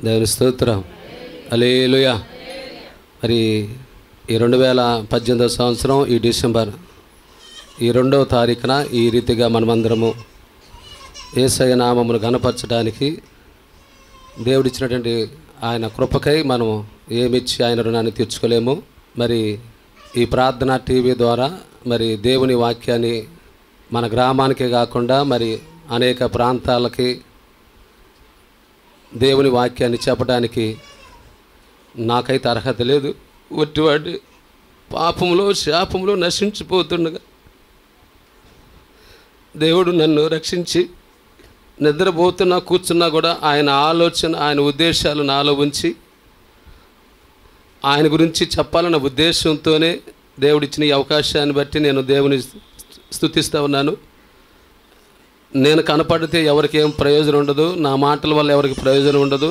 దేవుని స్తోత్రం అలేలుయ మరి ఈ రెండు వేల పద్దెనిమిదవ సంవత్సరం ఈ డిసెంబర్ ఈ రెండవ తారీఖున ఈ రీతిగా మనమందరము ఏసయ నామమును గణపరచడానికి దేవుడిచ్చినటువంటి ఆయన కృపకై మనం ఏమిచ్చి ఆయన రుణాన్ని తీర్చుకోలేము మరి ఈ ప్రార్థన టీవీ ద్వారా మరి దేవుని వాక్యాన్ని మన గ్రామానికే కాకుండా మరి అనేక ప్రాంతాలకి దేవుని వాక్యాన్ని చెప్పడానికి నాకైతే అర్హత లేదు ఒట్టివాడి పాపంలో శాపంలో నశించిపోతుండగా దేవుడు నన్ను రక్షించి నిద్రపోతున్నా కూర్చున్నా కూడా ఆయన ఆలోచన ఆయన ఉద్దేశాలు నాలో ఉంచి ఆయన గురించి చెప్పాలన్న ఉద్దేశంతోనే దేవుడిచ్చిన ఈ అవకాశాన్ని బట్టి నేను దేవుని స్థుతిస్తూ ఉన్నాను నేను కనపడితే ఎవరికి ఏం ప్రయోజనం ఉండదు నా మాటల వల్ల ఎవరికి ప్రయోజనం ఉండదు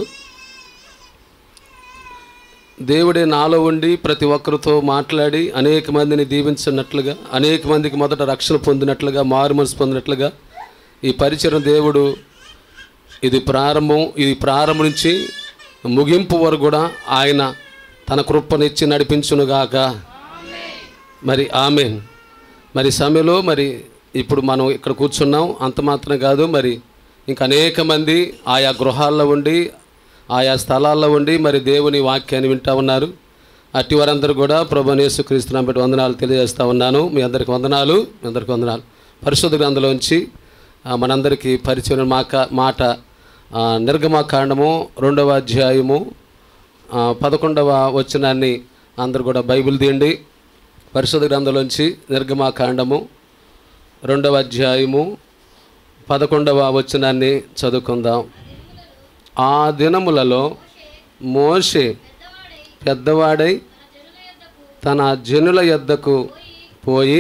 దేవుడే నాలో ఉండి ప్రతి ఒక్కరితో మాట్లాడి అనేక మందిని దీవించినట్లుగా అనేక మందికి మొదట రక్షణ పొందినట్లుగా మారు మనసు పొందినట్లుగా ఈ పరిచయం దేవుడు ఇది ప్రారంభం ఇది ప్రారంభం నుంచి ముగింపు వరకు కూడా ఆయన తన కృపనిచ్చి నడిపించునుగాక మరి ఆమె మరి సమయంలో మరి ఇప్పుడు మనం ఇక్కడ కూర్చున్నాం అంత మాత్రం కాదు మరి ఇంకా అనేక మంది ఆయా గృహాల్లో ఉండి ఆయా స్థలాల్లో ఉండి మరి దేవుని వాక్యాన్ని వింటా ఉన్నారు అట్టి వారందరూ కూడా ప్రభనేసు క్రీస్తునాం బట్టి వందనాలు తెలియజేస్తా ఉన్నాను మీ అందరికి వందనాలు మీ అందరికి వందనాలు పరిశుద్ధ గ్రంథంలోంచి ఆ, మనందరికీ పరిచయం మాక మాట ఆ, నిర్గమాకాండము రెండవ అధ్యాయము ఆ, పదకొండవ వచనాన్ని అందరూ కూడా బైబిల్ తీయండి పరిశుద్ధ గ్రంథంలోంచి నిర్గమాకాండము రెండవ అధ్యాయము పదకొండవ వచనాన్ని చదువుకుందాం ఆ దినములలో మోషే పెద్దవాడై తన జనుల యొద్దకు పోయి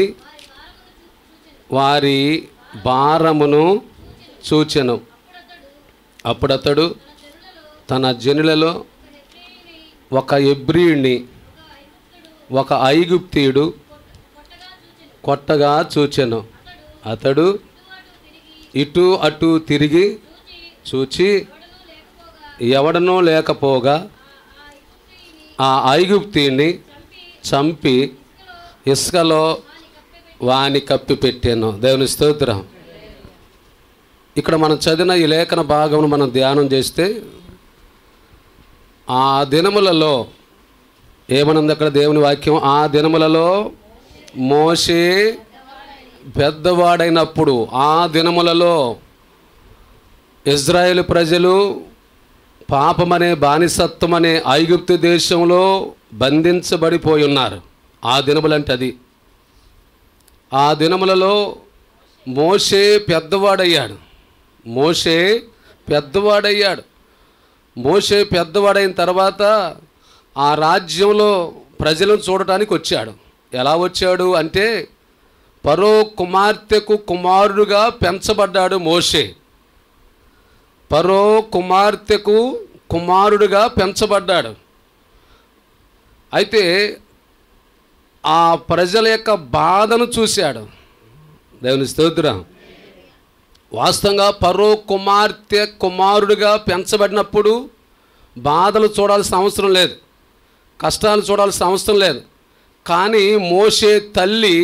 వారి భారమును చూచెను అప్పుడతడు తన జనులలో ఒక ఎబ్రియుణ్ణి ఒక ఐగుప్తీయుడు కొట్టగా చూచెను అతడు ఇటు అటు తిరిగి చూచి ఎవడనూ లేకపోగా ఆ ఐగుప్తీని చంపి ఇసుకలో వాని కప్పి పెట్టాను దేవుని స్తోత్రం ఇక్కడ మనం చదివిన ఈ లేఖన భాగమును మనం ధ్యానం చేస్తే ఆ దినములలో ఏమనుంది అక్కడ దేవుని వాక్యం ఆ దినములలో మోసే పెద్దవాడైనప్పుడు ఆ దినములలో ఇజ్రాయేల్ ప్రజలు పాపమనే బానిసత్వం అనే ఐగుప్తు దేశంలో బంధించబడిపోయి ఉన్నారు ఆ దినములంటే అది ఆ దినములలో మోషే పెద్దవాడయ్యాడు మోషే పెద్దవాడయ్యాడు మోషే పెద్దవాడైన తర్వాత ఆ రాజ్యంలో ప్రజలను చూడటానికి వచ్చాడు ఎలా వచ్చాడు అంటే పరో కుమార్తెకు కుమారుడుగా పెంచబడ్డాడు మోషే పరో కుమార్తెకు కుమారుడుగా పెంచబడ్డాడు అయితే ఆ ప్రజల యొక్క బాధను చూశాడు దేవుని స్తోత్రం వాస్తవంగా పరో కుమార్తె కుమారుడిగా పెంచబడినప్పుడు బాధలు చూడాల్సిన అవసరం లేదు కష్టాలు చూడాల్సిన అవసరం లేదు కానీ మోసే తల్లి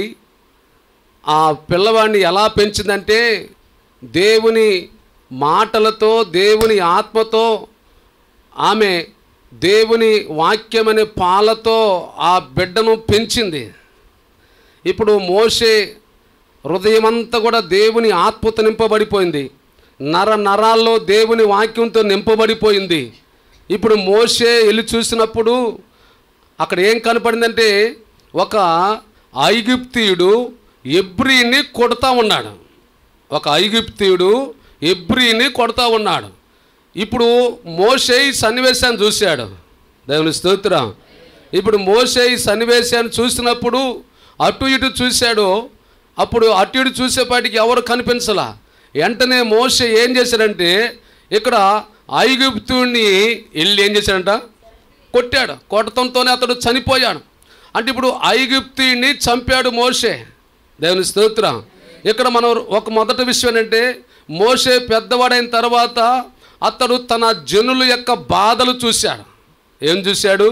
ఆ పిల్లవాడిని ఎలా పెంచిందంటే దేవుని మాటలతో దేవుని ఆత్మతో ఆమె దేవుని వాక్యమనే పాలతో ఆ బిడ్డను పెంచింది ఇప్పుడు మోసే హృదయమంతా కూడా దేవుని ఆత్మతో నింపబడిపోయింది నర నరాల్లో దేవుని వాక్యంతో నింపబడిపోయింది ఇప్పుడు మోసే వెళ్ళి చూసినప్పుడు అక్కడ ఏం కనపడిందంటే ఒక ఐగుప్తీయుడు ఎబ్రిని కొడతా ఉన్నాడు ఒక ఐగుప్తీయుడు ఎబ్రిని కొడతా ఉన్నాడు ఇప్పుడు మోషే ఈ సన్నివేశాన్ని చూశాడు దేవుని స్తోత్రం ఇప్పుడు మోషే ఈ సన్నివేశాన్ని చూసినప్పుడు అటు ఇటు చూశాడు అప్పుడు అటు ఇటు చూసేపాటికి ఎవరు కనిపించలా వెంటనే మోషే ఏం చేశాడంటే ఇక్కడ ఐగుప్తుడిని వెళ్ళి ఏం చేశాడంట కొట్టాడు కొట్టడంతోనే అతడు చనిపోయాడు అంటే ఇప్పుడు ఐగుప్తుడిని చంపాడు మోషే దేవుని స్తోత్రం ఇక్కడ మనం ఒక మొదటి విషయం ఏంటంటే మోషే పెద్దవాడైన తర్వాత అతడు తన జనుల యొక్క బాధలు చూశాడు ఏం చూశాడు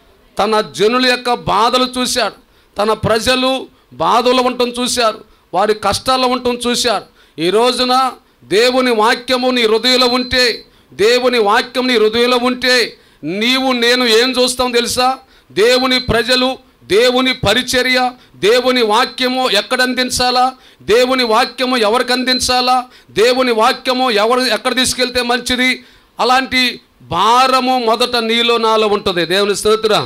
తన జనుల యొక్క బాధలు చూశాడు తన ప్రజలు బాధలు ఉండటం చూశారు వారి కష్టాల్లో ఉండటం చూశారు ఈ రోజున దేవుని వాక్యము నీ హృదయంలో ఉంటే దేవుని వాక్యం నీ హృదయంలో ఉంటే నీవు నేను ఏం చూస్తాం తెలుసా దేవుని ప్రజలు దేవుని పరిచర్య దేవుని వాక్యము ఎక్కడ అందించాలా దేవుని వాక్యము ఎవరికి అందించాలా దేవుని వాక్యము ఎవరు ఎక్కడ తీసుకెళ్తే మంచిది అలాంటి భారము మొదట నీలో నాలో ఉంటుంది దేవుని స్తోత్ర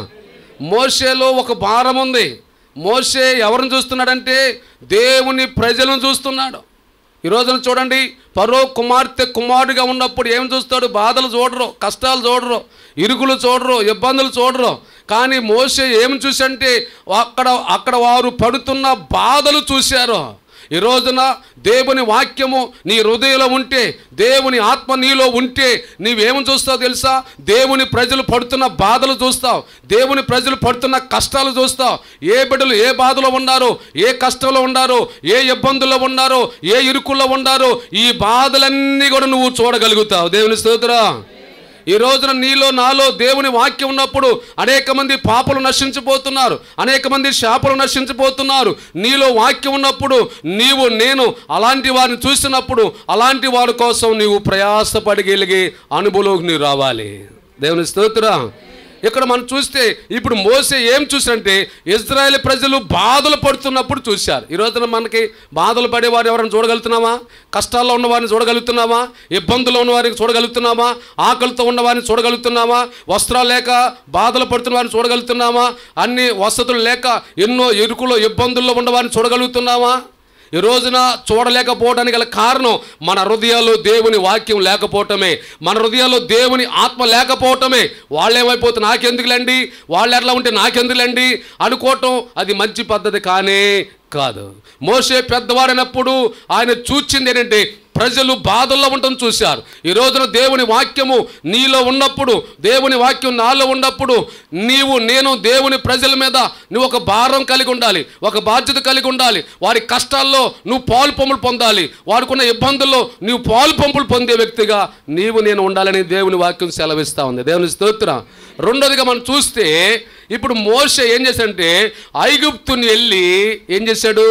మోషేలో ఒక భారం ఉంది మోషే ఎవరిని చూస్తున్నాడంటే దేవుని ప్రజలను చూస్తున్నాడు ఈ రోజున చూడండి పరో కుమార్తె కుమారుడిగా ఉన్నప్పుడు ఏం చూస్తాడు బాధలు చూడరు కష్టాలు చూడరు ఇరుకులు చూడరు ఇబ్బందులు చూడరు కానీ మోసే ఏం చూసంటే అక్కడ అక్కడ వారు పడుతున్న బాధలు చూశారు ఈ రోజున దేవుని వాక్యము నీ హృదయంలో ఉంటే దేవుని ఆత్మ నీలో ఉంటే నీవేమి చూస్తావు తెలుసా దేవుని ప్రజలు పడుతున్న బాధలు చూస్తావు దేవుని ప్రజలు పడుతున్న కష్టాలు చూస్తావు ఏ బిడ్డలు ఏ బాధలో ఉన్నారో ఏ కష్టంలో ఉన్నారో ఏ ఇబ్బందుల్లో ఉన్నారో ఏ ఇరుకుల్లో ఉన్నారో ఈ బాధలన్నీ కూడా నువ్వు చూడగలుగుతావు దేవుని స్తోత్రం ఈ రోజున నీలో నాలో దేవుని వాక్యం ఉన్నప్పుడు అనేక మంది పాపలు నశించిపోతున్నారు అనేక మంది శాపలు నశించిపోతున్నారు నీలో వాక్యం ఉన్నప్పుడు నీవు నేను అలాంటి వారిని చూసినప్పుడు అలాంటి వారి కోసం నీవు ప్రయాసపడగలిగే అనుభవంలోకి నీవు రావాలి దేవుని స్తోత్రం ఇక్కడ మనం చూస్తే ఇప్పుడు మోసే ఏం చూసారంటే ఇజ్రాయెల్ ప్రజలు బాధలు పడుతున్నప్పుడు చూశారు ఈ రోజున మనకి బాధలు పడేవారు ఎవరైనా చూడగలుగుతున్నామా కష్టాల్లో ఉన్న వారిని చూడగలుగుతున్నామా ఇబ్బందుల్లో ఉన్న వారిని చూడగలుగుతున్నామా ఆకలితో ఉన్న వారిని చూడగలుగుతున్నామా వస్త్రాలు లేక బాధలు పడుతున్న వారిని చూడగలుగుతున్నామా అన్ని వసతులు లేక ఎన్నో ఇరుకులో ఇబ్బందుల్లో ఉన్న వారిని చూడగలుగుతున్నామా ఈ రోజున చూడలేకపోవడానికి గల కారణం మన హృదయాల్లో దేవుని వాక్యం లేకపోవటమే మన హృదయాల్లో దేవుని ఆత్మ లేకపోవటమే వాళ్ళు ఏమైపోతే నాకెందుకులేండి వాళ్ళు ఎట్లా ఉంటే నాకెందుకులేండి అనుకోవటం అది మంచి పద్ధతి కానే కాదు మోసే పెద్దవాడైనప్పుడు ఆయన చూచింది ఏంటంటే ప్రజలు బాధల్లో ఉండటం చూశారు ఈ రోజున దేవుని వాక్యము నీలో ఉన్నప్పుడు దేవుని వాక్యం నాలో ఉన్నప్పుడు నీవు నేను దేవుని ప్రజల మీద నువ్వు ఒక భారం కలిగి ఉండాలి ఒక బాధ్యత కలిగి ఉండాలి వారి కష్టాల్లో నువ్వు పాలు పంపులు పొందాలి వారికున్న ఇబ్బందుల్లో నువ్వు పాలు పంపులు పొందే వ్యక్తిగా నీవు నేను ఉండాలని దేవుని వాక్యం సెలవిస్తూ ఉంది దేవుని స్తోత్రం రెండోదిగా మనం చూస్తే ఇప్పుడు మోసే ఏం చేశాడంటే ఐగుప్తుని వెళ్ళి ఏం చేశాడు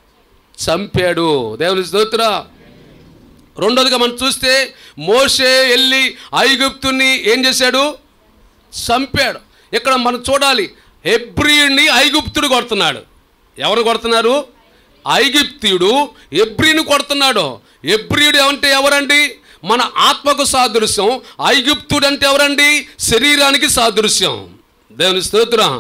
చంపాడు దేవుని స్తోత్రం రెండోదిగా మనం చూస్తే మోషే వెళ్ళి ఐగుప్తుని ఏం చేశాడు చంపాడు ఇక్కడ మనం చూడాలి హెబ్రియుడిని ఐగుప్తుడు కొడుతున్నాడు ఎవరు కొడుతున్నారు ఐగుప్తియుడు ఎబ్రిని కొడుతున్నాడు ఎబ్రియుడు అంటే ఎవరండి మన ఆత్మకు సాదృశ్యం ఐగుప్తుడు అంటే ఎవరండి శరీరానికి సాదృశ్యం దేవుని స్తోత్రం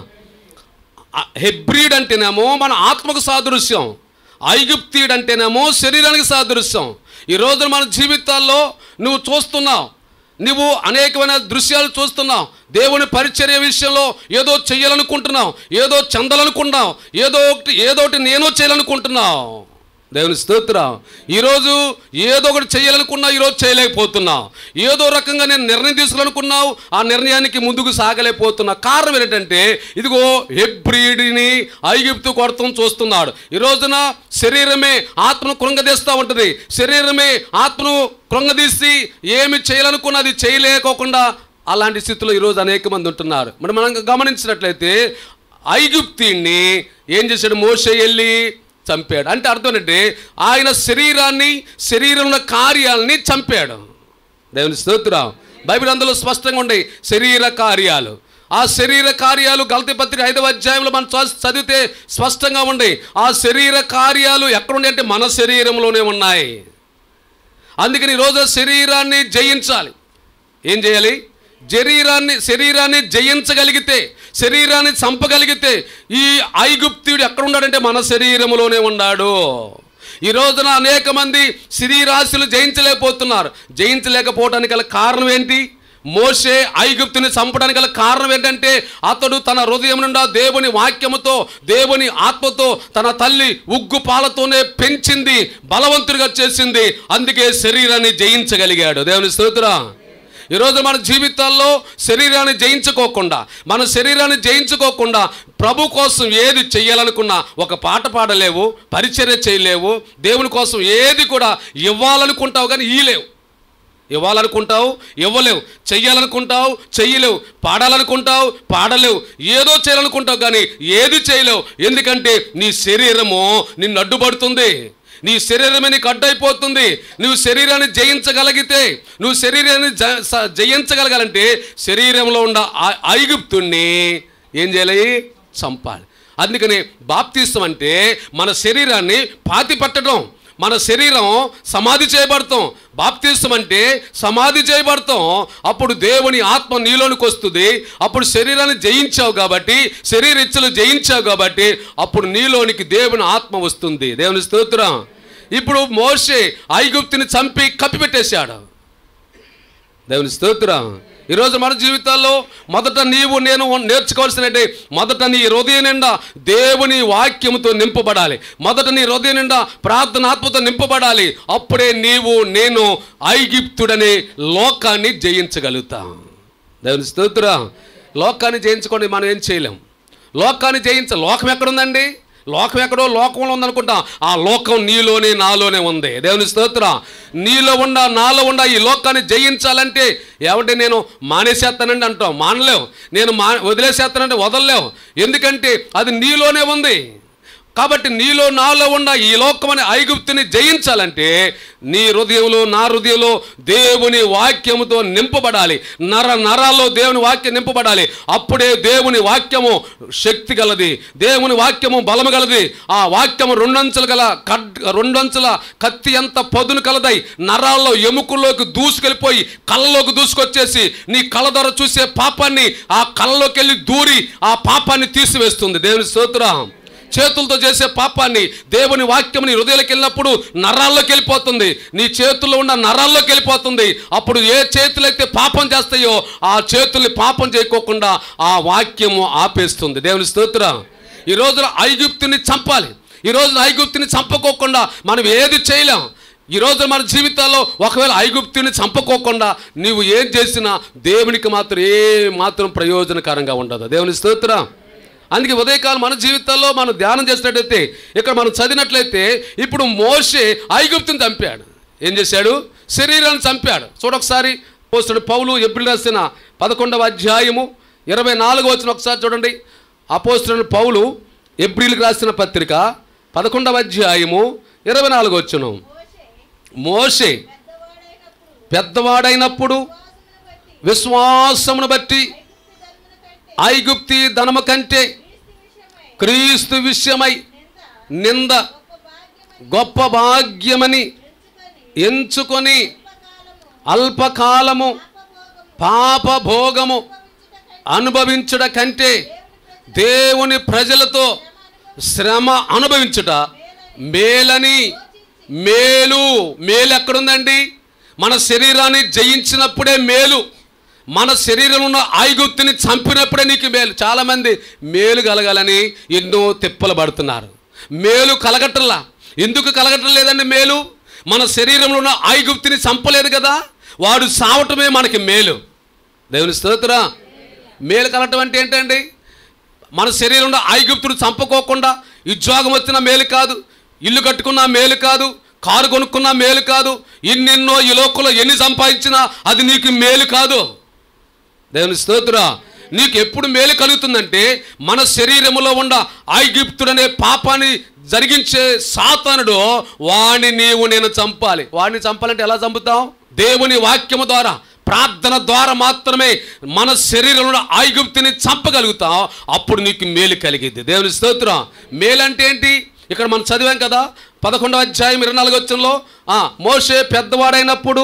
హెబ్రిడ్ అంటేనేమో మన ఆత్మకు సాదృశ్యం ఐగుప్తీయుడు అంటేనేమో శరీరానికి సాదృశ్యం ఈ రోజున మన జీవితాల్లో నువ్వు చూస్తున్నావు నువ్వు అనేకమైన దృశ్యాలు చూస్తున్నావు దేవుని పరిచర్య విషయంలో ఏదో చెయ్యాలనుకుంటున్నావు ఏదో చెందాలనుకుంటున్నావు ఏదో ఒకటి ఏదో ఒకటి నేను చేయాలనుకుంటున్నావు దేవుని స్తోత్రం ఈరోజు ఏదో ఒకటి చేయాలనుకున్నావు ఈరోజు చేయలేకపోతున్నావు ఏదో రకంగా నేను నిర్ణయం తీసుకోవాలనుకున్నావు ఆ నిర్ణయానికి ముందుకు సాగలేకపోతున్నావు కారణం ఏంటంటే ఇదిగో హెబ్రిడిని ఐగిప్తు కొడతం చూస్తున్నాడు ఈ రోజున శరీరమే ఆత్మను కృంగదీస్తూ ఉంటుంది శరీరమే ఆత్మను కృంగదీసి ఏమి చేయాలనుకున్నది చేయలేకోకుండా అలాంటి స్థితిలో ఈరోజు అనేక మంది ఉంటున్నారు మరి మనం గమనించినట్లయితే ఐగుప్తిని ఏం చేశాడు మోసే వెళ్ళి చంపాడు అంటే అర్థం ఏంటంటే ఆయన శరీరాన్ని శరీరంలో కార్యాలని చంపాడు దేవుని స్తోత్రం బైబిల్ అందులో స్పష్టంగా ఉండే శరీర కార్యాలు ఆ శరీర కార్యాలు గలతి పత్రిక ఐదవ అధ్యాయంలో మనం చ- చదివితే స్పష్టంగా ఉండే ఆ శరీర కార్యాలు ఎక్కడుండే అంటే మన శరీరంలోనే ఉన్నాయి అందుకని ఈరోజు శరీరాన్ని జయించాలి ఏం చేయాలి శరీరాన్ని శరీరాన్ని జయించగలిగితే శరీరాన్ని చంపగలిగితే ఈ ఐగుప్తుడు ఎక్కడ ఉన్నాడంటే మన శరీరంలోనే ఉన్నాడు ఈ రోజున అనేక మంది శరీరాశులు జయించలేకపోతున్నారు జయించలేకపోవడానికి గల కారణం ఏంటి మోసే ఐగుప్తుని చంపడానికి గల కారణం ఏంటంటే అతడు తన హృదయం నుండా దేవుని వాక్యముతో దేవుని ఆత్మతో తన తల్లి ఉగ్గు పాలతోనే పెంచింది బలవంతుడిగా చేసింది అందుకే శరీరాన్ని జయించగలిగాడు దేవుని స్తోత్రం ఈరోజు మన జీవితాల్లో శరీరాన్ని జయించుకోకుండా మన శరీరాన్ని జయించుకోకుండా ప్రభు కోసం ఏది చెయ్యాలనుకున్నా ఒక పాట పాడలేవు పరిచర్య చేయలేవు దేవుని కోసం ఏది కూడా ఇవ్వాలనుకుంటావు కానీ ఇయ్యలేవు ఇవ్వాలనుకుంటావు ఇవ్వలేవు చెయ్యాలనుకుంటావు చెయ్యలేవు పాడాలనుకుంటావు పాడలేవు ఏదో చేయాలనుకుంటావు కానీ ఏది చేయలేవు ఎందుకంటే నీ శరీరము నిన్ను అడ్డుపడుతుంది నీ శరీరమే నీకు అడ్డైపోతుంది నువ్వు శరీరాన్ని జయించగలిగితే నువ్వు శరీరాన్ని జ- స- జయించగలగాలంటే శరీరంలో ఉన్న ఆ- ఐగుప్తుణ్ణి ఏం చేయాలి చంపాలి అందుకని బాప్తీసం అంటే మన శరీరాన్ని పాతి పట్టడం మన శరీరం సమాధి చేయబడతాం బాప్తీసం అంటే సమాధి చేయబడతాం అప్పుడు దేవుని ఆత్మ నీలోనికి వస్తుంది అప్పుడు శరీరాన్ని జయించావు కాబట్టి శరీర ఇచ్చలు జయించావు కాబట్టి అప్పుడు నీలోనికి దేవుని ఆత్మ వస్తుంది దేవుని స్తోత్రం ఇప్పుడు మోషే ఐగుప్తిని చంపి కప్పిపెట్టేశాడు దేవుని స్తోత్రం ఈరోజు మన జీవితాల్లో మొదట నీవు నేను నేర్చుకోవాల్సినట్టే మొదట నీ హృదయం నిండా దేవుని వాక్యముతో నింపబడాలి మొదట నీ హృదయం నిండా ప్రార్థన ఆత్మతో నింపబడాలి అప్పుడే నీవు నేను ఐగిప్తుడనే లోకాన్ని జయించగలుగుతాం దేవుని స్తోత్రం లోకాన్ని జయించుకోండి మనం ఏం చేయలేం లోకాన్ని జయించ లోకం ఎక్కడుందండి లోకం ఎక్కడో లోకంలో ఉందనుకుంటాం ఆ లోకం నీలోనే నాలోనే ఉంది దేవుని స్తోత్రం నీలో ఉండ నాలో ఉండ ఈ లోకాన్ని జయించాలంటే ఏమంటే నేను మానేసేస్తానండి అంటాం మానలేవు నేను మా వదిలేసేస్తానంటే వదలలేవు ఎందుకంటే అది నీలోనే ఉంది కాబట్టి నీలో నాలో ఉన్న ఈ లోకమని ఐగుప్తుని జయించాలంటే నీ హృదయంలో నా హృదయంలో దేవుని వాక్యముతో నింపబడాలి నర నరాల్లో దేవుని వాక్యం నింపబడాలి అప్పుడే దేవుని వాక్యము శక్తి గలది దేవుని వాక్యము బలము గలది ఆ వాక్యము రెండంచులు గల కడ్ రెండంచుల కత్తి ఎంత పదును కలదై నరాల్లో ఎముకల్లోకి దూసుకెళ్ళిపోయి కళ్ళలోకి దూసుకొచ్చేసి నీ కళ్ళ ద్వారా చూసే పాపాన్ని ఆ కళ్ళలోకి వెళ్ళి దూరి ఆ పాపాన్ని తీసివేస్తుంది దేవుని స్తోత్రం చేతులతో చేసే పాపాన్ని దేవుని వాక్యం నీ హృదయాలకు వెళ్ళినప్పుడు నరాల్లోకి వెళ్ళిపోతుంది నీ చేతుల్లో ఉన్న నరాల్లోకి వెళ్ళిపోతుంది అప్పుడు ఏ చేతులైతే పాపం చేస్తాయో ఆ చేతుల్ని పాపం చేయకోకుండా ఆ వాక్యము ఆపేస్తుంది దేవుని స్తోత్రం ఈ రోజున ఐగుప్తుని చంపాలి ఈ రోజున ఐగుప్తుని చంపకోకుండా మనం ఏది చేయలేం ఈ రోజు మన జీవితాల్లో ఒకవేళ ఐగుప్తుని చంపకోకుండా నీవు ఏం చేసినా దేవునికి మాత్రం ఏ మాత్రం ప్రయోజనకరంగా ఉండదు దేవుని స్తోత్రం అందుకే ఉదయకాలం మన జీవితాల్లో మనం ధ్యానం చేసినట్టయితే ఇక్కడ మనం చదివినట్లయితే ఇప్పుడు మోషే ఐగుప్తుని చంపాడు ఏం చేశాడు శరీరాన్ని చంపాడు చూడొకసారి పోస్తుడు పౌలు ఎప్పుడు రాసిన పదకొండవ అధ్యాయము ఇరవై నాలుగు వచ్చిన ఒకసారి చూడండి అపోస్తుడు పౌలు ఎబ్రిల్కి రాసిన పత్రిక పదకొండవ అధ్యాయము ఇరవై నాలుగు వచ్చును మోషే పెద్దవాడైనప్పుడు విశ్వాసమును బట్టి ఐగుప్తి ధనము కంటే క్రీస్తు విషయమై నింద గొప్ప భాగ్యమని ఎంచుకొని అల్పకాలము పాప భోగము అనుభవించుట కంటే దేవుని ప్రజలతో శ్రమ అనుభవించుట మేలని మేలు మేలు ఎక్కడుందండి మన శరీరాన్ని జయించినప్పుడే మేలు మన శరీరంలో ఉన్న ఐగుప్తిని చంపినప్పుడే నీకు మేలు చాలామంది మేలు కలగాలని ఎన్నో తిప్పలు పడుతున్నారు మేలు కలగటంలా ఎందుకు కలగటం లేదండి మేలు మన శరీరంలో ఉన్న ఐగుప్తిని చంపలేదు కదా వాడు సావటమే మనకి మేలు దేవుని స్తోత్రా మేలు కలగటం అంటే ఏంటండి మన శరీరంలో ఐగుప్తుడు చంపుకోకుండా ఉద్యోగం వచ్చిన మేలు కాదు ఇల్లు కట్టుకున్న మేలు కాదు కారు కొనుక్కున్న మేలు కాదు ఎన్నెన్నో ఈ లోకంలో ఎన్ని సంపాదించినా అది నీకు మేలు కాదు దేవుని స్తోత్ర నీకు ఎప్పుడు మేలు కలుగుతుందంటే మన శరీరములో ఉన్న ఐగిప్తుడనే పాపాన్ని జరిగించే సాతానుడు వాణ్ణి నీవు నేను చంపాలి వాడిని చంపాలంటే ఎలా చంపుతాం దేవుని వాక్యము ద్వారా ప్రార్థన ద్వారా మాత్రమే మన శరీరంలో ఐగుప్తిని చంపగలుగుతాం అప్పుడు నీకు మేలు కలిగిద్ది దేవుని స్తోత్రం మేలు అంటే ఏంటి ఇక్కడ మనం చదివాం కదా పదకొండవ అధ్యాయం ఇరవై నాలుగు వచ్చంలో మోషే పెద్దవాడైనప్పుడు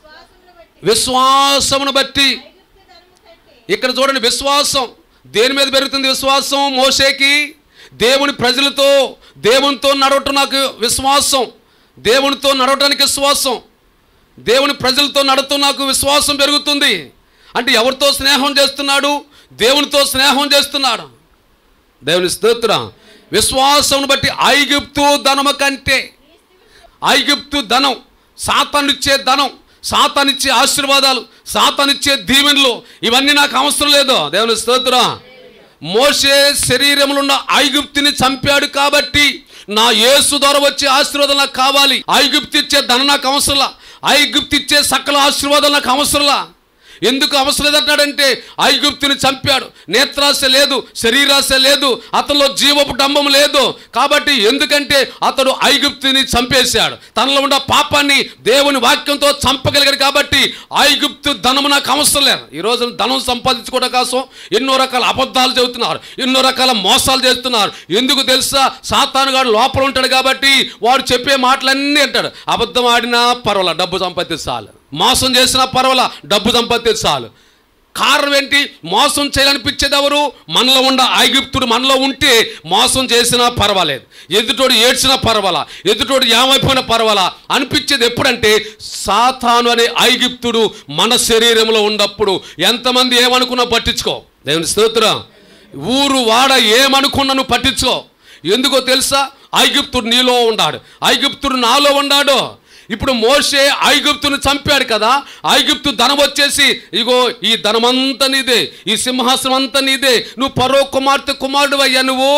విశ్వాసమును బట్టి ఇక్కడ చూడండి విశ్వాసం దేని మీద పెరుగుతుంది విశ్వాసం మోసేకి దేవుని ప్రజలతో దేవునితో నడవటం నాకు విశ్వాసం దేవునితో నడవటానికి విశ్వాసం దేవుని ప్రజలతో నడుతూ నాకు విశ్వాసం పెరుగుతుంది అంటే ఎవరితో స్నేహం చేస్తున్నాడు దేవునితో స్నేహం చేస్తున్నాడు దేవుని స్తోత్రం విశ్వాసం బట్టి ఐగుప్తు ధనము కంటే ఐగుప్తు ధనం సాతానిచ్చే ధనం సాతానిచ్చే ఆశీర్వాదాలు సాతానిచ్చే దీవెనలు ఇవన్నీ నాకు అవసరం లేదు దేవుని స్తోత్రం మోసే శరీరంలో ఉన్న ఐగుప్తిని చంపాడు కాబట్టి నా యేసు ద్వారా వచ్చే ఆశీర్వాదం నాకు కావాలి ఐగుప్తి ఇచ్చే ధనం నాకు అవసరంలా ఐగుప్తు ఇచ్చే సకల ఆశీర్వాదాలు నాకు అవసరంలా ఎందుకు అవసరం లేదంటాడంటే ఐగుప్తుని చంపాడు నేత్రాశ లేదు శరీరాశ లేదు అతనిలో జీవపు డంబం లేదు కాబట్టి ఎందుకంటే అతడు ఐగుప్తుని చంపేశాడు తనలో ఉన్న పాపాన్ని దేవుని వాక్యంతో చంపగలిగాడు కాబట్టి ఐగుప్తు ధనము నాకు అవసరం లేదు ఈ రోజు ధనం సంపాదించుకోవడం కోసం ఎన్నో రకాల అబద్ధాలు చెబుతున్నారు ఎన్నో రకాల మోసాలు చేస్తున్నారు ఎందుకు తెలుసా సాతానుగాడు లోపల ఉంటాడు కాబట్టి వాడు చెప్పే మాటలన్నీ అంటాడు అబద్ధం ఆడినా పర్వాలా డబ్బు సంపాదించాలి మోసం చేసినా పర్వాలా డబ్బు సంపాదించాలి కారణం ఏంటి మోసం చేయాలనిపించేది ఎవరు మనలో ఉన్న ఐగుప్తుడు మనలో ఉంటే మోసం చేసినా పర్వాలేదు ఎదుటోడు ఏడ్చినా పర్వాలా ఎదుటోడు ఏమైపోయినా పర్వాలా అనిపించేది ఎప్పుడంటే సాతాను అనే ఐగుప్తుడు మన శరీరంలో ఉన్నప్పుడు ఎంతమంది ఏమనుకున్నా పట్టించుకో దేవుని స్తోత్రం ఊరు వాడ ఏమనుకున్నా నువ్వు పట్టించుకో ఎందుకో తెలుసా ఐగుప్తుడు నీలో ఉన్నాడు ఐగుప్తుడు నాలో ఉన్నాడు ఇప్పుడు మోషే ఐగుప్తును చంపాడు కదా ఐగుప్తు ధనం వచ్చేసి ఇగో ఈ ధనమంతా నీదే ఈ సింహాసనం అంతా నీదే నువ్వు పరో కుమార్తె కుమారుడు అయ్యా నువ్వు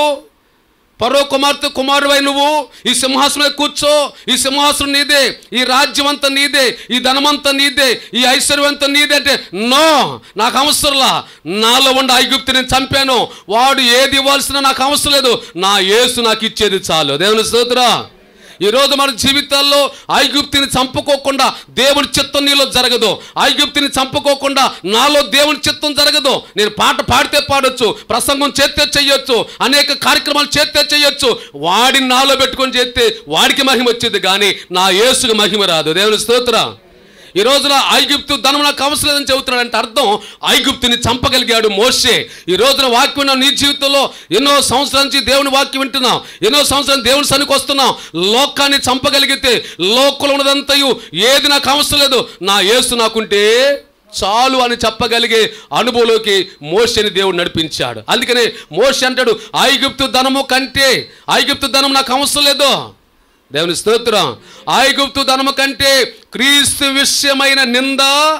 పరో కుమార్తె కుమారుడై నువ్వు ఈ సింహాసనం మీద కూర్చో ఈ సింహాసనం నీదే ఈ రాజ్యం అంతా నీదే ఈ ధనమంతా నీదే ఈ ఐశ్వర్యం అంతా నీదే అంటే నో నాకు అవసరంలా నాలో ఉండే ఐగుప్తు నేను చంపాను వాడు ఏది ఇవ్వాల్సిన నాకు అవసరం లేదు నా యేసు నాకు ఇచ్చేది చాలు దేవుని స్తోత్రా ఈరోజు మన జీవితాల్లో ఐగుప్తిని చంపుకోకుండా దేవుని చిత్తం నీలో జరగదు ఐగుప్తిని చంపుకోకుండా నాలో దేవుని చిత్తం జరగదు నేను పాట పాడితే పాడొచ్చు ప్రసంగం చేస్తే చెయ్యొచ్చు అనేక కార్యక్రమాలు చేస్తే చెయ్యొచ్చు వాడిని నాలో పెట్టుకొని చేస్తే వాడికి మహిమ వచ్చేది కానీ నా యేసుకు మహిమ రాదు దేవుని స్తోత్రం ఈ రోజున ఐగుప్తు ధనం నాకు అవసరం లేదని చెబుతున్నాడు అంటే అర్థం ఐగుప్తుని చంపగలిగాడు మోషే ఈ రోజున వాక్యం విన్న నీ జీవితంలో ఎన్నో సంవత్సరాల నుంచి దేవుని వాక్యం వింటున్నాం ఎన్నో సంవత్సరాలు దేవుని సనికి వస్తున్నాం లోకాన్ని చంపగలిగితే లోకంలో ఉన్నదంతయు ఏది నాకు అవసరం లేదు నా యేసు నాకుంటే చాలు అని చెప్పగలిగే అనుభవంలోకి మోషని దేవుడు నడిపించాడు అందుకనే మోష అంటాడు ఐగుప్తు ధనము కంటే ఐగుప్తు ధనం నాకు అవసరం లేదు దేవుని స్తోత్రం ఐగుప్తు ధనము కంటే క్రీస్తు విషయమైన నింద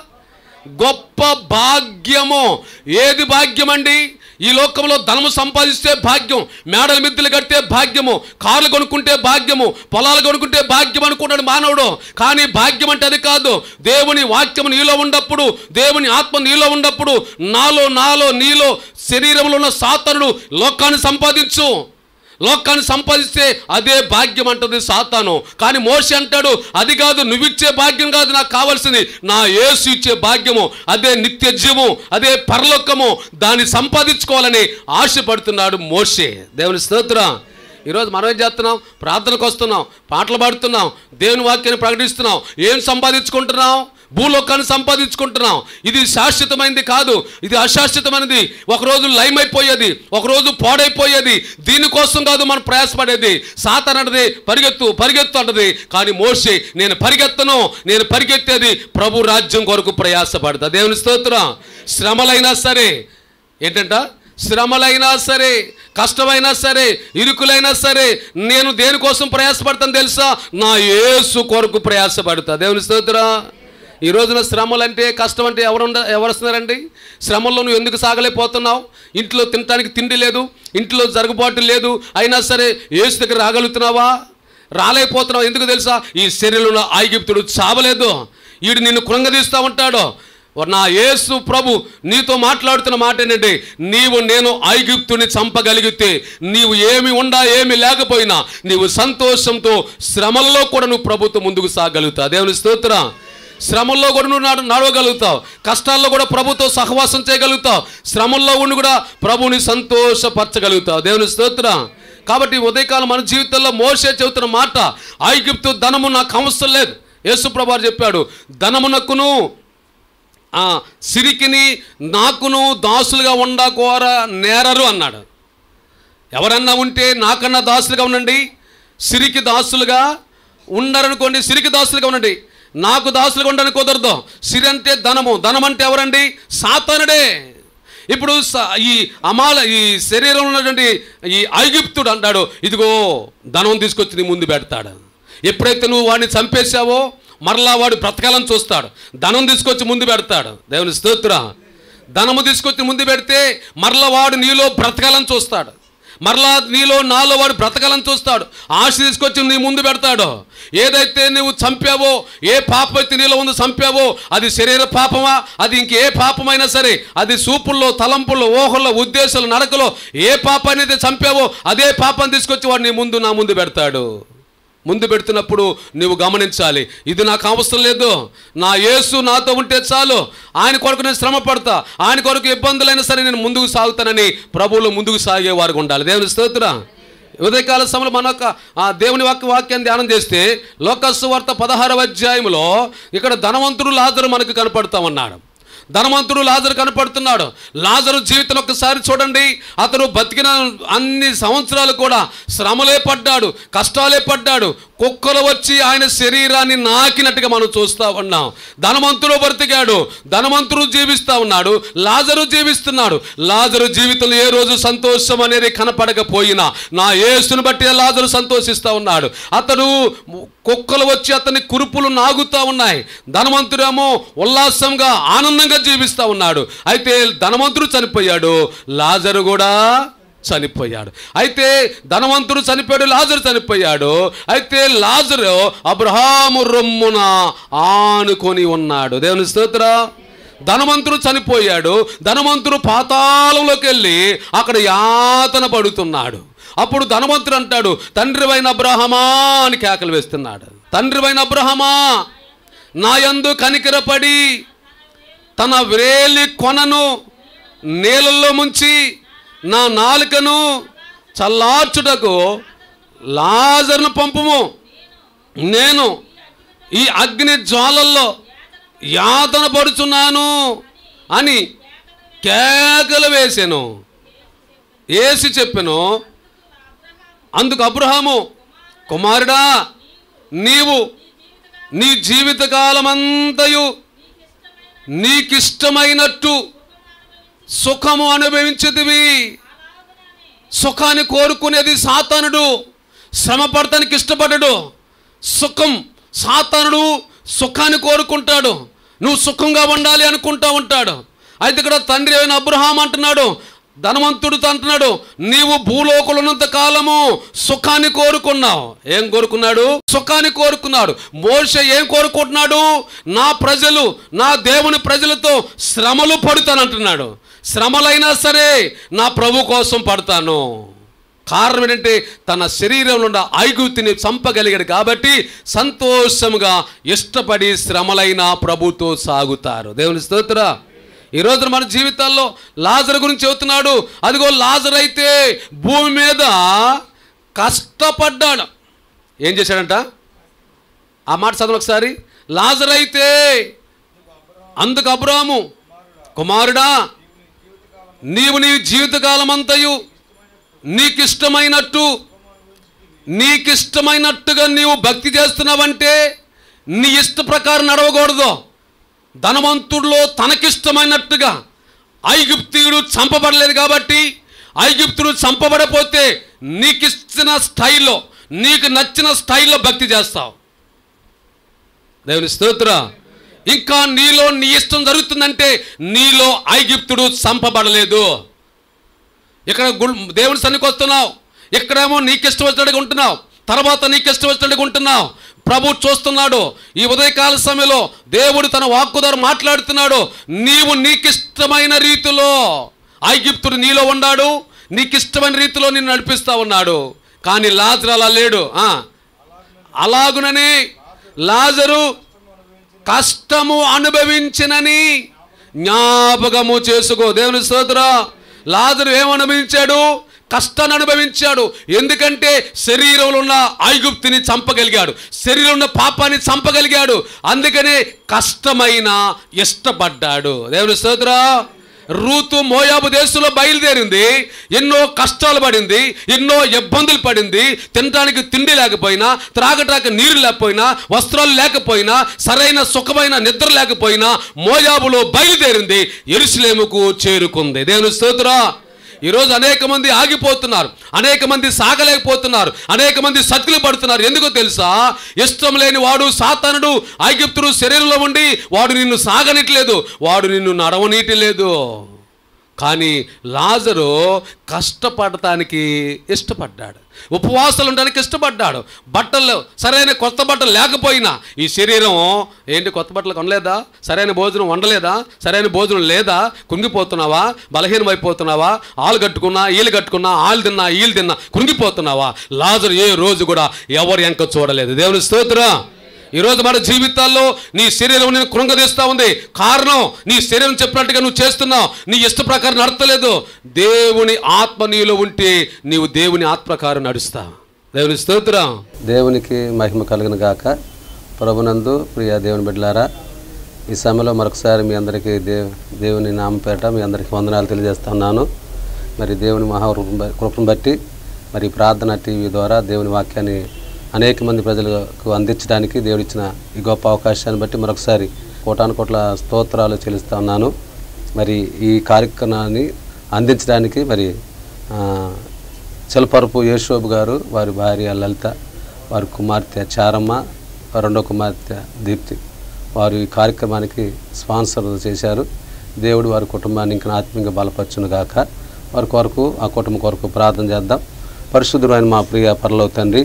గొప్ప భాగ్యము ఏది భాగ్యం అండి ఈ లోకంలో ధనము సంపాదిస్తే భాగ్యం మేడల మిద్దెలు కడితే భాగ్యము కార్లు కొనుక్కుంటే భాగ్యము పొలాలు కొనుక్కుంటే భాగ్యం అనుకున్నాడు మానవుడు కానీ భాగ్యం అంటే అది కాదు దేవుని వాక్యము నీలో ఉన్నప్పుడు దేవుని ఆత్మ నీలో ఉన్నప్పుడు నాలో నాలో నీలో శరీరంలో ఉన్న సాతనుడు లోకాన్ని సంపాదించు లోకాన్ని సంపాదిస్తే అదే భాగ్యం అంటుంది సాతాను కానీ మోషి అంటాడు అది కాదు నువ్విచ్చే భాగ్యం కాదు నాకు కావాల్సింది నా యేసు ఇచ్చే భాగ్యము అదే నిత్య జీవము అదే పరలోకము దాన్ని సంపాదించుకోవాలని ఆశపడుతున్నాడు మోషే దేవుని స్తోత్రం ఈరోజు మనం ఏం చేస్తున్నాం ప్రార్థనకు వస్తున్నాం పాటలు పాడుతున్నాం దేవుని వాక్యాన్ని ప్రకటిస్తున్నాం ఏం సంపాదించుకుంటున్నాం భూలోకాన్ని సంపాదించుకుంటున్నాం ఇది శాశ్వతమైనది కాదు ఇది అశాశ్వతమైనది ఒకరోజు లైమ్ అయిపోయేది ఒకరోజు పాడైపోయేది దీనికోసం కాదు మనం ప్రయాసపడేది సాతాన్ అంటది పరిగెత్తు పరిగెత్తు అంటది కానీ మోషే నేను పరిగెత్తను నేను పరిగెత్తేది ప్రభు రాజ్యం కొరకు ప్రయాసపడతా దేవుని స్తోత్రం శ్రమలైనా సరే ఏంటంట శ్రమలైనా సరే కష్టమైనా సరే ఇరుకులైనా సరే నేను దేనికోసం ప్రయాసపడతాను తెలుసా నా యేసు కొరకు ప్రయాసపడతా దేవుని స్తోత్రం ఈ రోజున శ్రమలు అంటే కష్టం అంటే ఎవరు ఉండ ఎవరు వస్తున్నారండి శ్రమల్లో నువ్వు ఎందుకు సాగలేకపోతున్నావు ఇంట్లో తినటానికి తిండి లేదు ఇంట్లో జరుగుబాటు లేదు అయినా సరే యేసు దగ్గర రాగలుగుతున్నావా రాలేకపోతున్నావు ఎందుకు తెలుసా ఈ శరీరంలో ఐగిప్తుడు చావలేదు వీడు నిన్ను కృంగదీస్తూ ఉంటాడు నా యేసు ప్రభు నీతో మాట్లాడుతున్న మాట ఏంటంటే నీవు నేను ఐగుప్తుని చంపగలిగితే నీవు ఏమి ఉండా ఏమి లేకపోయినా నీవు సంతోషంతో శ్రమల్లో కూడా నువ్వు ప్రభుత్వం ముందుకు సాగలుగుతా దేవుని స్తోత్రం శ్రమల్లో కూడా నువ్వు నడ- నడవగలుగుతావు కష్టాల్లో కూడా ప్రభుతో సహవాసం చేయగలుగుతావు శ్రమల్లో ఉండి కూడా ప్రభుని సంతోషపరచగలుగుతావు దేవుని స్తోత్రం కాబట్టి ఈ ఉదయకాలం మన జీవితంలో మోసే చెబుతున్న మాట ఐగుప్తు ధనము నాకు అవసరం లేదు యేసుప్రభు వారు చెప్పాడు ధనమునకును ఆ సిరికిని నాకును దాసులుగా ఉండకోర నేరరు అన్నాడు ఎవరన్నా ఉంటే నాకన్నా దాసులుగా ఉండండి సిరికి దాసులుగా ఉండరనుకోండి సిరికి దాసులుగా ఉండండి నాకు దాసులుగా ఉండని కుదరదు సిరి అంటే ధనము ధనం అంటే ఎవరండి సాతానుడే ఇప్పుడు స- ఈ అమాల ఈ శరీరంలో ఉన్నటువంటి ఈ ఐగుప్తుడు అంటాడు ఇదిగో ధనం తీసుకొచ్చి నీ ముందు పెడతాడు ఎప్పుడైతే నువ్వు వాడిని చంపేశావో మరలా వాడు బ్రతకాలని చూస్తాడు ధనం తీసుకొచ్చి ముందు పెడతాడు దేవుని స్తోత్ర ధనము తీసుకొచ్చి ముందు పెడితే మరలా వాడు నీలో బ్రతకాలని చూస్తాడు మరలా నీలో నాలో వాడు బ్రతకాలని చూస్తాడు ఆశ తీసుకొచ్చి నీ ముందు పెడతాడు ఏదైతే నువ్వు చంపావో ఏ పాపం అయితే నీలో ఉందో చంపావో అది శరీర పాపమా అది ఇంకే పాపమైనా సరే అది సూపుల్లో తలంపుల్లో ఊహల్లో ఉద్దేశాలు నడకలో ఏ పాపాన్ని అయితే చంపావో అదే పాపం తీసుకొచ్చి వాడు నీ ముందు నా ముందు పెడతాడు ముందు పెడుతున్నప్పుడు నువ్వు గమనించాలి ఇది నాకు అవసరం లేదు నా యేసు నాతో ఉంటే చాలు ఆయన కొరకు నేను శ్రమ పడతా ఆయన కొరకు ఇబ్బందులైనా సరే నేను ముందుకు సాగుతానని ప్రభువులు ముందుకు సాగే వారికి ఉండాలి దేవుని స్తోత్ర ఉదయకాల సమయంలో మన యొక్క ఆ దేవుని వాక్య వాక్యాన్ని ధ్యానం చేస్తే లోకస్సు వార్త పదహారవ అధ్యాయంలో ఇక్కడ ధనవంతుడు లాజరు మనకు కనపడతా ఉన్నాడు ధనవంతుడు లాజరు కనపడుతున్నాడు లాజరు జీవితం ఒక్కసారి చూడండి అతను బతికిన అన్ని సంవత్సరాలు కూడా శ్రమలే పడ్డాడు కష్టాలే పడ్డాడు కుక్కలు వచ్చి ఆయన శరీరాన్ని నాకినట్టుగా మనం చూస్తూ ఉన్నాం ధనవంతుడు బ్రతికాడు ధనవంతుడు జీవిస్తూ ఉన్నాడు లాజరు జీవిస్తున్నాడు లాజరు జీవితంలో ఏ రోజు సంతోషం అనేది కనపడకపోయినా నా యేసుని బట్టి లాజరు సంతోషిస్తూ ఉన్నాడు అతడు కుక్కలు వచ్చి అతని కురుపులు నాగుతూ ఉన్నాయి ధనవంతుడేమో ఉల్లాసంగా ఆనందంగా జీవిస్తూ ఉన్నాడు అయితే ధనవంతుడు చనిపోయాడు లాజరు కూడా చనిపోయాడు అయితే ధనవంతుడు చనిపోయాడు లాజరు చనిపోయాడు అయితే లాజరు అబ్రహాము రొమ్మున ఆనుకొని ఉన్నాడు దేవుని స్తోత్ర ధనవంతుడు చనిపోయాడు ధనవంతుడు పాతాళంలోకి వెళ్ళి అక్కడ యాతన పడుతున్నాడు అప్పుడు ధనవంతుడు అంటాడు తండ్రివైన అబ్రహమా అని కేకలు వేస్తున్నాడు తండ్రివైన అబ్రహమా నా యందు కనికరపడి తన వ్రేలి కొనను నీళ్ళల్లో ముంచి నా నాలుకను చల్లార్చుటకు లాజర్ను పంపుము నేను ఈ అగ్ని జ్వాలల్లో యాతన పడుచున్నాను అని కేకలు వేసాను ఏసి చెప్పెను అందుకు అబ్రహాము కుమారుడా నీవు నీ జీవితకాలమంతయు నీకిష్టమైనట్టు సుఖము అనుభవించదివి సుఖాన్ని కోరుకునేది సాతానుడు శ్రమ పడటానికి ఇష్టపడడు సుఖం సాతానుడు సుఖాన్ని కోరుకుంటాడు నువ్వు సుఖంగా ఉండాలి అనుకుంటా ఉంటాడు అయితే ఇక్కడ తండ్రి అయిన అబ్రహాం అంటున్నాడు ధనవంతుడు అంటున్నాడు నీవు భూలోకులు ఉన్నంత కాలము సుఖాన్ని కోరుకున్నావు ఏం కోరుకున్నాడు సుఖాన్ని కోరుకున్నాడు మోష ఏం కోరుకుంటున్నాడు నా ప్రజలు నా దేవుని ప్రజలతో శ్రమలు పడుతానంటున్నాడు శ్రమలైనా సరే నా ప్రభు కోసం పడతాను కారణం ఏంటంటే తన శరీరంలో ఉన్న ఐగుతిని చంపగలిగాడు కాబట్టి సంతోషముగా ఇష్టపడి శ్రమలైన ప్రభుతో సాగుతారు దేవుని స్తోత్ర ఈ రోజున మన జీవితాల్లో లాజర్ గురించి చెబుతున్నాడు అదిగో లాజర్ అయితే భూమి మీద కష్టపడ్డాడు ఏం చేశాడంట ఆ మాట చదవండి ఒకసారి లాజర్ అయితే అందుకు అబ్రాము కుమారుడా నీవు నీ జీవితకాలం అంతయు నీకిష్టమైనట్టు నీకిష్టమైనట్టుగా నీవు భక్తి చేస్తున్నావంటే నీ ఇష్ట ప్రకారం నడవకూడదు ధనవంతుడిలో తనకిష్టమైనట్టుగా ఐగుప్తీయుడు చంపబడలేదు కాబట్టి ఐగుప్తుడు చంపబడపోతే నీకిచ్చిన స్టైల్లో నీకు నచ్చిన స్టైల్లో భక్తి చేస్తావు దేవుని స్తోత్ర ఇంకా నీలో నీ ఇష్టం జరుగుతుందంటే నీలో ఐగిప్తుడు చంపబడలేదు ఇక్కడ గుల్ దేవుని సన్నికి వస్తున్నావు ఇక్కడేమో నీకు ఇష్టం వచ్చినట్టుగా ఉంటున్నావు తర్వాత నీకు ఇష్టం వచ్చినట్టుగా ఉంటున్నావు ప్రభు చూస్తున్నాడు ఈ ఉదయకాల సమయంలో దేవుడు తన వాక్కు ద్వారా మాట్లాడుతున్నాడు నీవు నీకిష్టమైన రీతిలో ఐగిప్తుడు నీలో ఉన్నాడు నీకిష్టమైన రీతిలో నిన్ను నడిపిస్తా ఉన్నాడు కానీ లాజరు అలా లేడు ఆ. అలాగునని లాజరు కష్టము అనుభవించినని జ్ఞాపకము చేసుకో దేవుని స్తోత్ర లాజరు ఏమనుభవించాడు కష్టాన్ని అనుభవించాడు ఎందుకంటే శరీరంలో ఉన్న ఐగుప్తిని చంపగలిగాడు శరీరంలో ఉన్న పాపాన్ని చంపగలిగాడు అందుకనే కష్టమైన ఇష్టపడ్డాడు దేవుని స్తోత్ర రూతు మోయాబు దేశంలో బయలుదేరింది ఎన్నో కష్టాలు పడింది ఎన్నో ఇబ్బందులు పడింది తినడానికి తిండి లేకపోయినా త్రాగటానికి నీరు లేకపోయినా వస్త్రాలు లేకపోయినా సరైన సుఖమైన నిద్ర లేకపోయినా మోయాబులో బయలుదేరింది ఎరుసలేముకు చేరుకుంది దేవుని స్తోత్ర ఈరోజు అనేక మంది ఆగిపోతున్నారు అనేక మంది సాగలేకపోతున్నారు అనేక మంది సతుకులు పడుతున్నారు ఎందుకో తెలుసా ఇష్టం లేని వాడు సాతానుడు ఐగిప్తుడు శరీరంలో ఉండి వాడు నిన్ను సాగనిట్లేదు వాడు నిన్ను నడవనీయట్లేదు కానీ లాజరు కష్టపడటానికి ఇష్టపడ్డాడు ఉపవాసాలు ఉండడానికి ఇష్టపడ్డాడు బట్టలు సరైన కొత్త బట్టలు లేకపోయినా ఈ శరీరం ఏంటి కొత్త బట్టలు కొనలేదా సరైన భోజనం వండలేదా సరైన భోజనం లేదా కుంగిపోతున్నావా బలహీనమైపోతున్నావా ఆలు కట్టుకున్నా ఈలు కట్టుకున్నా ఆలు తిన్నా ఈలు తిన్నా కుంగిపోతున్నావా లాజరు ఏ రోజు కూడా ఎవరు ఎంక చూడలేదు దేవుని స్తోత్రం ఈరోజు మన జీవితాల్లో నీ శరీరం నేను కృంగదీస్తూ ఉంది కారణం నీ శరీరం చెప్పినట్టుగా నువ్వు చేస్తున్నావు నీ ఇష్ట ప్రకారం నడతలేదు దేవుని ఆత్మ నీలో ఉంటే నీవు దేవుని ఆత్మ ప్రకారం నడుస్తావు దేవుని స్తోత్రం దేవునికి మహిమ కలుగును గాక ప్రభునందు ప్రియ దేవుని బిడ్డలారా ఈ సమయంలో మరొకసారి మీ అందరికీ దేవ్ దేవుని నామపేట మీ అందరికీ వందనాలు తెలియజేస్తున్నాను మరి దేవుని మహాకృపను బ- కృపను బట్టి మరి ప్రార్థన టీవీ ద్వారా దేవుని వాక్యాన్ని అనేక మంది ప్రజలకు అందించడానికి దేవుడు ఇచ్చిన ఈ గొప్ప అవకాశాన్ని బట్టి మరొకసారి కోటాను కోట్ల స్తోత్రాలు చెల్లిస్తా ఉన్నాను మరి ఈ కార్యక్రమాన్ని అందించడానికి మరి ఆ, చెలపరపు యేషోబు గారు వారి భార్య లలిత వారి కుమార్తె చారమ్మ వారి రెండో కుమార్తె దీప్తి వారు ఈ కార్యక్రమానికి స్పాన్సర్ చేశారు దేవుడు వారి కుటుంబాన్ని ఇంకా ఆత్మీయంగా బలపరచును గాక వారి కొరకు ఆ కుటుంబం కొరకు ప్రార్థన చేద్దాం పరిశుద్ధుడైన మా ప్రియ పరలో తండ్రి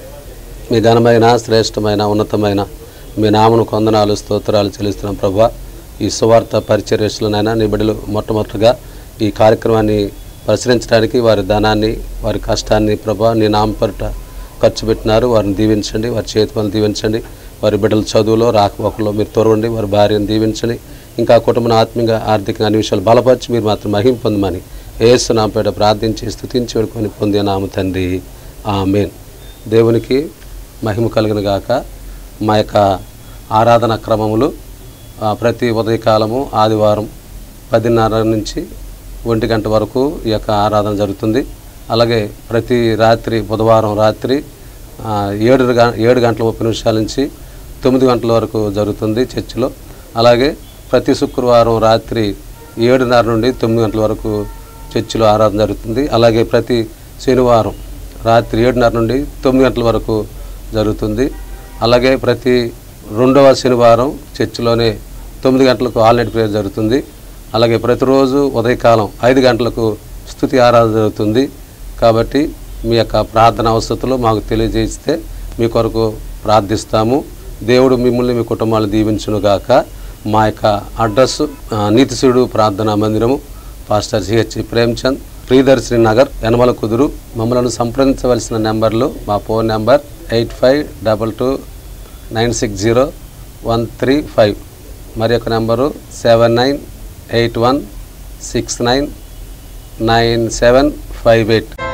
మీ ఘనమైన శ్రేష్టమైన ఉన్నతమైన మీ నామను కొందనాలు స్తోత్రాలు చెల్లిస్తున్నాం ప్రభా ఈ సువార్త పరిచర్యలనైనా నీ బిడ్డలు మొట్టమొదటిగా ఈ కార్యక్రమాన్ని పరిశీలించడానికి వారి ధనాన్ని వారి కష్టాన్ని ప్రభా నీ నామపరట ఖర్చు పెట్టినారు వారిని దీవించండి వారి చేతి పనులు దీవించండి వారి బిడ్డల చదువులో రాకపోకలో మీరు తోరండి వారి భార్యను దీవించండి ఇంకా కుటుంబం ఆత్మీయంగా ఆర్థికంగా అన్ని విషయాలు బలపరిచి మీరు మాత్రం మహిమ పొందమని ఏసు నాపేట ప్రార్థించి స్థుతించి వేడుకొని పొందే నామ తండ్రి ఆమెన్ దేవునికి మహిమ కలిగిన గాక మా యొక్క ఆరాధన క్రమములు ఆ, ప్రతి ఉదయకాలము ఆదివారం పదిన్నర నుంచి ఒంటి గంట వరకు ఈ యొక్క ఆరాధన జరుగుతుంది అలాగే ప్రతి రాత్రి బుధవారం రాత్రి ఆ, ఏడు గ ఏడు గంటల ముప్పై నిమిషాల నుంచి తొమ్మిది గంటల వరకు జరుగుతుంది చర్చిలో అలాగే ప్రతి శుక్రవారం రాత్రి ఏడున్నర నుండి తొమ్మిది గంటల వరకు చర్చిలో ఆరాధన జరుగుతుంది అలాగే ప్రతి శనివారం రాత్రి ఏడున్నర నుండి తొమ్మిది గంటల వరకు జరుగుతుంది అలాగే ప్రతి రెండవ శనివారం చర్చిలోనే తొమ్మిది గంటలకు ఆల్నైట్ ప్రేయర్ జరుగుతుంది అలాగే ప్రతిరోజు ఉదయకాలం ఐదు గంటలకు స్తుతి ఆరాధన జరుగుతుంది కాబట్టి మీ యొక్క ప్రార్థన అవసరతలు మాకు తెలియజేస్తే మీ కొరకు ప్రార్థిస్తాము దేవుడు మిమ్మల్ని మీ కుటుంబాలు దీవించునుగాక మా యొక్క అడ్రస్ ఆ, నీతిశుడు ప్రార్థనా మందిరము pastor CH Premchand Priyadarshini Nagar Yanamalakuduru మమ్మల్ని సంప్రదించవలసిన నెంబర్లు మా phone number eight five double two nine six zero one three five మరి యొక్క number seven nine eight one six nine nine seven five eight